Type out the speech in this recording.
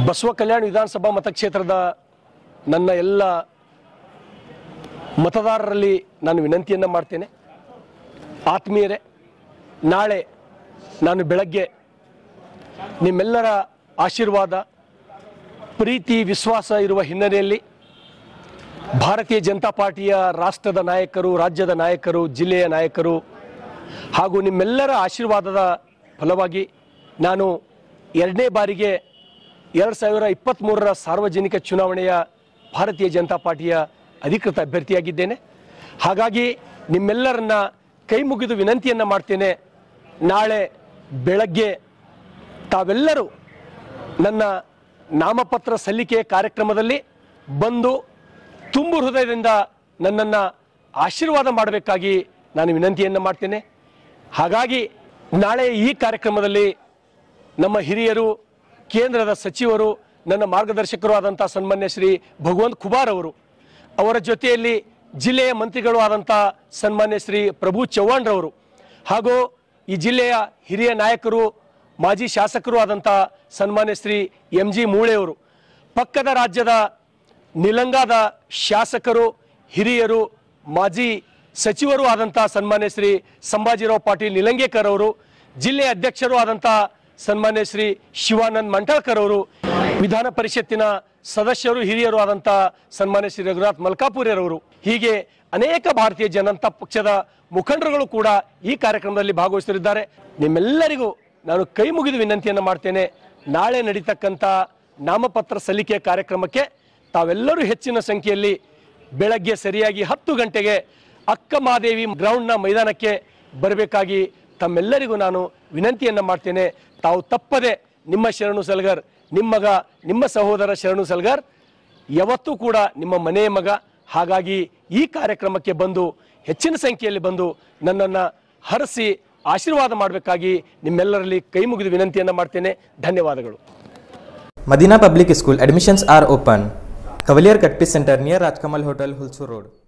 ಬಸವ ಕಲ್ಯಾಣ ವಿಧಾನಸಭಾ ಮತಕ್ಷೇತ್ರದ ನನ್ನ ಎಲ್ಲ ಮತದಾರರಲ್ಲಿ ನಾನು ವಿನಂತಿಯನ್ನು ಮಾಡ್ತೇನೆ ಆತ್ಮೀಯರೇ ನಾಳೆ ನಾನು ಬೆಳಗ್ಗೆ ನಿಮ್ಮೆಲ್ಲರ ಆಶೀರ್ವಾದ ಪ್ರೀತಿ ವಿಶ್ವಾಸ ಇರುವ ಹಿನ್ನೆಲೆಯಲ್ಲಿ ಭಾರತೀಯ ಜನತಾ ಪಾರ್ಟಿಯ ರಾಷ್ಟ್ರದ ನಾಯಕರು ರಾಜ್ಯದ ನಾಯಕರು ಜಿಲ್ಲೆಯ ನಾಯಕರು ಹಾಗೂ ನಿಮ್ಮೆಲ್ಲರ ಆಶೀರ್ವಾದದ ಫಲವಾಗಿ ನಾನು ಎರಡನೇ ಬಾರಿಗೆ ಎರಡು ಸಾವಿರ ಇಪ್ಪತ್ತ್ಮೂರರ ಸಾರ್ವಜನಿಕ ಚುನಾವಣೆಯ ಭಾರತೀಯ ಜನತಾ ಪಾರ್ಟಿಯ ಅಧಿಕೃತ ಅಭ್ಯರ್ಥಿಯಾಗಿದ್ದೇನೆ ಹಾಗಾಗಿ ನಿಮ್ಮೆಲ್ಲರನ್ನ ಕೈ ಮುಗಿದು ವಿನಂತಿಯನ್ನು ಮಾಡ್ತೇನೆ ನಾಳೆ ಬೆಳಗ್ಗೆ ತಾವೆಲ್ಲರೂ ನನ್ನ ನಾಮಪತ್ರ ಸಲ್ಲಿಕೆ ಕಾರ್ಯಕ್ರಮದಲ್ಲಿ ಬಂದು ತುಂಬು ಹೃದಯದಿಂದ ನನ್ನನ್ನು ಆಶೀರ್ವಾದ ಮಾಡಬೇಕಾಗಿ ನಾನು ವಿನಂತಿಯನ್ನು ಮಾಡ್ತೇನೆ ಹಾಗಾಗಿ ನಾಳೆ ಈ ಕಾರ್ಯಕ್ರಮದಲ್ಲಿ ನಮ್ಮ ಹಿರಿಯರು ಕೇಂದ್ರದ ಸಚಿವರು ನನ್ನ ಮಾರ್ಗದರ್ಶಕರು ಆದಂಥ ಸನ್ಮಾನ್ಯ ಶ್ರೀ ಭಗವಂತ್ ಖುಬಾರ್ ಅವರು ಅವರ ಜೊತೆಯಲ್ಲಿ ಜಿಲ್ಲೆಯ ಮಂತ್ರಿಗಳು ಆದಂಥ ಸನ್ಮಾನ್ಯ ಶ್ರೀ ಪ್ರಭು ಚವ್ಹಾಣ್ರವರು ಹಾಗೂ ಈ ಜಿಲ್ಲೆಯ ಹಿರಿಯ ನಾಯಕರು ಮಾಜಿ ಶಾಸಕರು ಆದಂಥ ಸನ್ಮಾನ್ಯ ಶ್ರೀ ಎಂ ಜಿ ಮೂಳೆಯವರು ಪಕ್ಕದ ರಾಜ್ಯದ ನಿಲಂಗಾದ ಶಾಸಕರು ಹಿರಿಯರು ಮಾಜಿ ಸಚಿವರು ಆದಂಥ ಸನ್ಮಾನ್ಯ ಶ್ರೀ ಸಂಭಾಜಿರಾವ್ ಪಾಟೀಲ್ ನಿಲಂಗೇಕರ್ ಅವರು ಜಿಲ್ಲೆಯ ಅಧ್ಯಕ್ಷರು ಆದಂಥ ಸನ್ಮಾನ್ಯ ಶ್ರೀ ಶಿವಾನಂದ್ ಮಂಟಳ್ಕರ್ ಅವರು ವಿಧಾನ ಪರಿಷತ್ತಿನ ಸದಸ್ಯರು ಹಿರಿಯರು ಆದಂಥ ಸನ್ಮಾನ್ಯ ಶ್ರೀ ರಘುನಾಥ್ ಮಲ್ಕಾಪುರ್ಯರವರು ಹೀಗೆ ಅನೇಕ ಭಾರತೀಯ ಜನತಾ ಪಕ್ಷದ ಮುಖಂಡರುಗಳು ಕೂಡ ಈ ಕಾರ್ಯಕ್ರಮದಲ್ಲಿ ಭಾಗವಹಿಸಲಿದ್ದಾರೆ ನಿಮ್ಮೆಲ್ಲರಿಗೂ ನಾನು ಕೈ ಮುಗಿದು ವಿನಂತಿಯನ್ನು ಮಾಡ್ತೇನೆ ನಾಳೆ ನಡೀತಕ್ಕಂಥ ನಾಮಪತ್ರ ಸಲ್ಲಿಕೆ ಕಾರ್ಯಕ್ರಮಕ್ಕೆ ತಾವೆಲ್ಲರೂ ಹೆಚ್ಚಿನ ಸಂಖ್ಯೆಯಲ್ಲಿ ಬೆಳಗ್ಗೆ ಸರಿಯಾಗಿ ಹತ್ತು ಗಂಟೆಗೆ ಅಕ್ಕ ಮಹಾದೇವಿ ಗ್ರೌಂಡ್ನ ಮೈದಾನಕ್ಕೆ ಬರಬೇಕಾಗಿ ತಮ್ಮೆಲ್ಲರಿಗೂ ನಾನು ವಿನಂತಿಯನ್ನು ಮಾಡ್ತೇನೆ ತಾವು ತಪ್ಪದೆ ನಿಮ್ಮ ಶರಣು ಸಲ್ಗರ್ ನಿಮ್ಮ ಮಗ ನಿಮ್ಮ ಸಹೋದರ ಶರಣು ಸಲ್ಗರ್ ಯಾವತ್ತೂ ಕೂಡ ನಿಮ್ಮ ಮನೆಯ ಮಗ ಹಾಗಾಗಿ ಈ ಕಾರ್ಯಕ್ರಮಕ್ಕೆ ಬಂದು ಹೆಚ್ಚಿನ ಸಂಖ್ಯೆಯಲ್ಲಿ ಬಂದು ನನ್ನನ್ನು ಹರಸಿ ಆಶೀರ್ವಾದ ಮಾಡಬೇಕಾಗಿ ನಿಮ್ಮೆಲ್ಲರಲ್ಲಿ ಕೈ ಮುಗಿದು ವಿನಂತಿಯನ್ನು ಮಾಡ್ತೇನೆ ಧನ್ಯವಾದಗಳು Madina Public School admissions are open. Cavalier Katpi Center near Rajkamal Hotel, Hulsur Road.